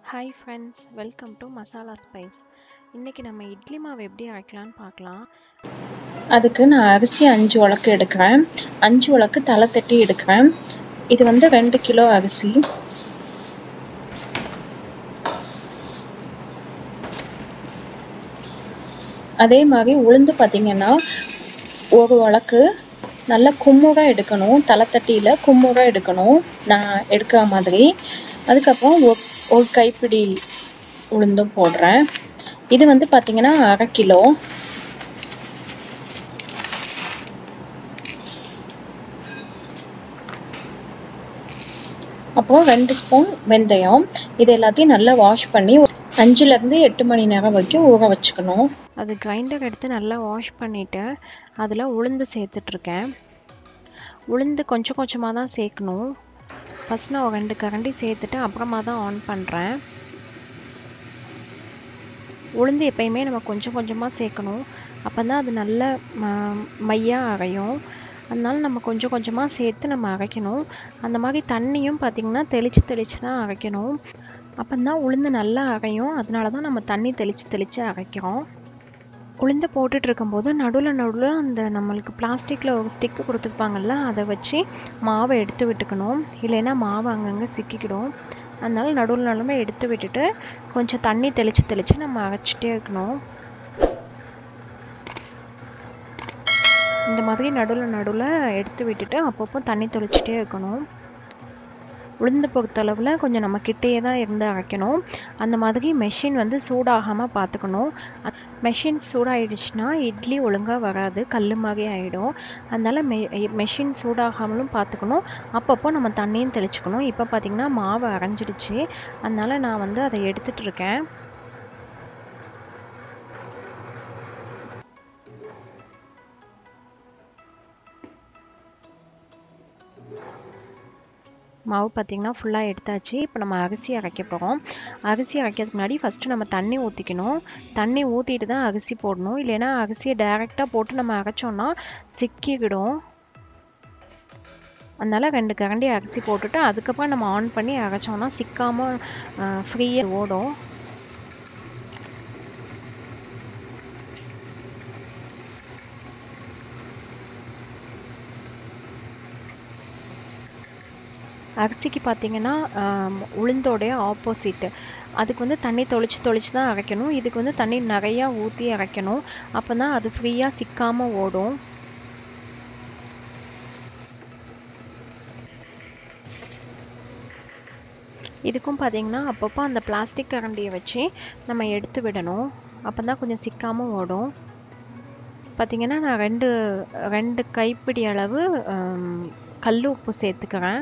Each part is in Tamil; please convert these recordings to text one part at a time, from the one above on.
hi friends welcome to masala spice இன்றைக்கி நம்ம இட்லி மாவு எப்படி அரைக்கலான்னு பார்க்கலாம் அதுக்கு நான் அரிசி அஞ்சு உலக்கு எடுக்கிறேன் அஞ்சு உலக்கு தலை தட்டி எடுக்கிறேன் இது வந்து ரெண்டு கிலோ அரிசி அதே மாதிரி உளுந்து பார்த்தீங்கன்னா ஒரு உலக்கு நல்லா கும்முறாக எடுக்கணும் தலை தட்டியில் கும்முறாக எடுக்கணும் நான் எடுக்கிற மாதிரி அதுக்கப்புறம் ஒரு ஒரு கைப்பிடி உளுந்தும் போடுறேன் இது வந்து பார்த்தீங்கன்னா அரை கிலோ அப்புறம் ரெண்டு ஸ்பூன் வெந்தயம் இது எல்லாத்தையும் நல்லா வாஷ் பண்ணி அஞ்சுலேருந்து எட்டு மணி நேரம் வரைக்கும் ஊற வச்சுக்கணும் அது கிரைண்டர் எடுத்து நல்லா வாஷ் பண்ணிவிட்டு அதில் உளுந்து சேர்த்துட்ருக்கேன் உளுந்து கொஞ்சம் கொஞ்சமாக தான் சேர்க்கணும் ஃபஸ்ட் நான் ஒரு ரெண்டு கரண்டி சேர்த்துட்டு அப்புறமா தான் ஆன் பண்ணுறேன் உளுந்து எப்பயுமே நம்ம கொஞ்சம் கொஞ்சமாக சேர்க்கணும் அப்போ தான் அது நல்ல மையாக அரையும் அதனால நம்ம கொஞ்சம் கொஞ்சமாக சேர்த்து நம்ம அரைக்கணும் அந்த மாதிரி தண்ணியும் பார்த்திங்கன்னா தெளித்து தெளித்து தான் அரைக்கணும் அப்போ தான் உளுந்து நல்லா அரையும் அதனால தான் நம்ம தண்ணி தெளித்து தெளித்து அரைக்கிறோம் உளுந்து போட்டுட்டு இருக்கும்போது நடுவில் நடுவில் அந்த நம்மளுக்கு பிளாஸ்டிக்கில் ஒரு ஸ்டிக்கு கொடுத்துருப்பாங்கல்ல அதை வச்சு மாவை எடுத்து விட்டுக்கணும் இல்லைன்னா மாவு அங்கங்கே சிக்கிக்கிடும் அதனால நடுவில் நடுவில் எடுத்து விட்டுட்டு கொஞ்சம் தண்ணி தெளித்து தெளித்து நம்ம அரைச்சிட்டே இருக்கணும் இந்த மாதிரி நடுவில் நடுவில் எடுத்து விட்டுட்டு அப்பப்போ தண்ணி தெளிச்சிட்டே இருக்கணும் உளுந்து பொறுத்தளவில் கொஞ்சம் நம்ம கிட்டேயே தான் இருந்து அரைக்கணும் அந்த மாதிரி மெஷின் வந்து சூடாகாமல் பார்த்துக்கணும் மெஷின் சூடாயிடுச்சுன்னா இட்லி ஒழுங்காக வராது கல் மாதிரி ஆகிடும் அதனால் மெ மெஷின் சூடாகாமலும் பார்த்துக்கணும் அப்பப்போ நம்ம தண்ணியும் தெளிச்சுக்கணும் இப்போ பார்த்திங்கன்னா மாவு அரைஞ்சிடுச்சு அதனால் நான் வந்து அதை எடுத்துகிட்டு இருக்கேன் மாவு பார்த்திங்கன்னா ஃபுல்லாக எடுத்தாச்சு இப்போ நம்ம அரிசி அரைக்க போகிறோம் அரிசி அரைக்கிறதுக்கு முன்னாடி ஃபஸ்ட்டு நம்ம தண்ணி ஊற்றிக்கணும் தண்ணி ஊற்றிட்டு தான் அரிசி போடணும் இல்லைன்னா அரிசியை டைரெக்டாக போட்டு நம்ம அரைச்சோன்னா சிக்கிவிடும் அதனால் ரெண்டு கரண்டி அரிசி போட்டுட்டு அதுக்கப்புறம் நம்ம ஆன் பண்ணி அரைச்சோன்னா சிக்காமல் ஃப்ரீயாக ஓடும் அரிசிக்கு பார்த்தீங்கன்னா உளுந்தோடைய ஆப்போசிட்டு அதுக்கு வந்து தண்ணி தொளிச்சு தொளிச்சு தான் அரைக்கணும் இதுக்கு வந்து தண்ணி நிறையா ஊற்றி அரைக்கணும் அப்போ தான் அது ஃப்ரீயாக சிக்காமல் ஓடும் இதுக்கும் பார்த்தீங்கன்னா அப்பப்போ அந்த பிளாஸ்டிக் கரண்டியை வச்சு நம்ம எடுத்து விடணும் அப்போ தான் கொஞ்சம் சிக்காமல் ஓடும் பார்த்திங்கன்னா நான் ரெண்டு ரெண்டு கைப்பிடி அளவு கல் உப்பு சேர்த்துக்கிறேன்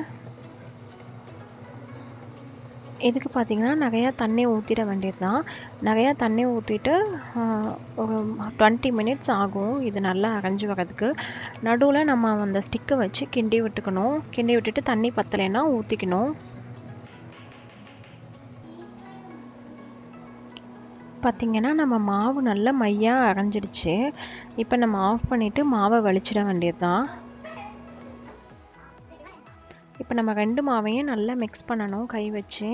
இதுக்கு பார்த்திங்கன்னா நிறையா தண்ணி ஊற்றிட வேண்டியது தான் நிறையா தண்ணி ஊற்றிட்டு ஒரு டுவெண்ட்டி மினிட்ஸ் ஆகும் இது நல்லா அரைஞ்சி வரதுக்கு நடுவில் நம்ம அந்த ஸ்டிக்கை வச்சு கிண்டி விட்டுக்கணும் கிண்டி விட்டுட்டு தண்ணி பத்தலைன்னா ஊற்றிக்கணும் பார்த்திங்கன்னா நம்ம மாவு நல்லா மையாக அரைஞ்சிடுச்சு இப்போ நம்ம ஆஃப் பண்ணிவிட்டு மாவை வலிச்சிட வேண்டியது தான் இப்போ நம்ம ரெண்டு மாவையும் நல்லா மிக்ஸ் பண்ணணும் கை வச்சு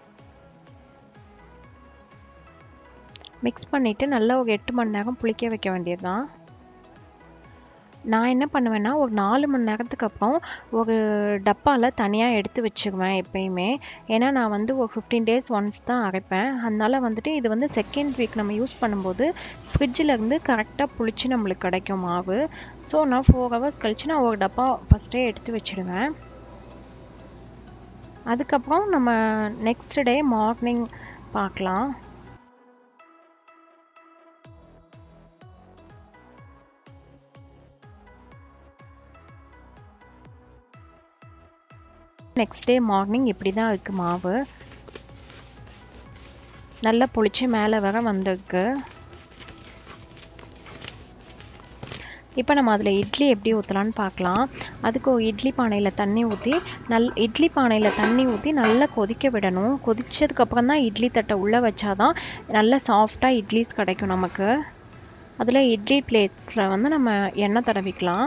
மிக்ஸ் பண்ணிவிட்டு நல்லா ஒரு எட்டு மணி நேரம் புளிக்க வைக்க வேண்டியது தான் நான் என்ன பண்ணுவேன்னா ஒரு நாலு மணி நேரத்துக்கு அப்புறம் ஒரு டப்பாவில் தனியாக எடுத்து வச்சுக்குவேன் எப்பயுமே ஏன்னா நான் வந்து ஒரு ஃபிஃப்டீன் டேஸ் ஒன்ஸ் தான் அரைப்பேன் அதனால் வந்துட்டு இது வந்து செகண்ட் வீக் நம்ம யூஸ் பண்ணும்போது ஃப்ரிட்ஜில் இருந்து கரெக்டாக புளிச்சு நம்மளுக்கு கிடைக்கும் மாவு ஸோ நான் ஃபோர் ஹவர்ஸ் கழித்து நான் ஒரு டப்பா ஃபஸ்ட்டே எடுத்து வச்சுடுவேன் அதுக்கப்புறம் நம்ம நெக்ஸ்ட் டே மார்னிங் பார்க்கலாம் நெக்ஸ்ட் டே மார்னிங் இப்படி தான் இருக்குது மாவு நல்லா புளிச்சு மேலே வர வந்திருக்கு இப்போ நம்ம அதில் இட்லி எப்படி ஊற்றலான்னு பார்க்கலாம் அதுக்கு இட்லி பானையில் தண்ணி ஊற்றி நல் இட்லி பானையில் தண்ணி ஊற்றி நல்லா கொதிக்க விடணும் கொதிச்சதுக்கப்புறம் தான் இட்லி தட்டை உள்ளே வச்சாதான் நல்லா சாஃப்டாக இட்லிஸ் கிடைக்கும் நமக்கு அதில் இட்லி பிளேட்ஸில் வந்து நம்ம எண்ணெய் தடவிக்கலாம்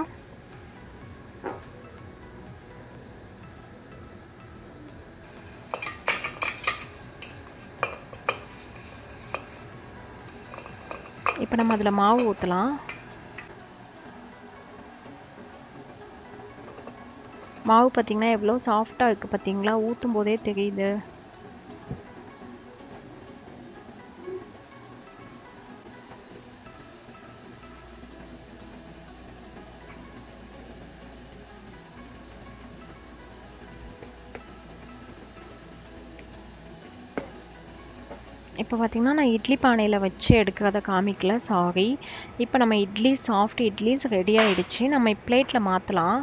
இப்போ நம்ம அதில் மாவு ஊற்றலாம் மாவு பார்த்திங்கன்னா எவ்வளோ சாஃப்டாக இருக்குது பார்த்தீங்களா ஊற்றும் போதே தெரியுது இப்போ பார்த்திங்கன்னா நான் இட்லி பானையில் வச்சு எடுக்கிறத காமிக்கல சாரி இப்போ நம்ம இட்லி சாஃப்ட் இட்லிஸ் ரெடி ஆகிடுச்சு நம்ம பிளேட்டில் மாற்றலாம்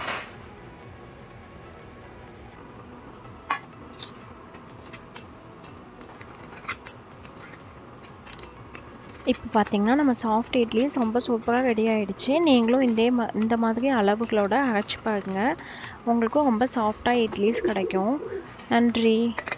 இப்போ பார்த்தீங்கன்னா நம்ம சாஃப்ட் இட்லிஸ் ரொம்ப சூப்பராக ரெடி ஆகிடுச்சு நீங்களும் இதே மா இந்த மாதிரி அளவுகளோட அரைச்சி பாருங்கள் உங்களுக்கும் ரொம்ப சாஃப்டாக இட்லிஸ் கிடைக்கும் நன்றி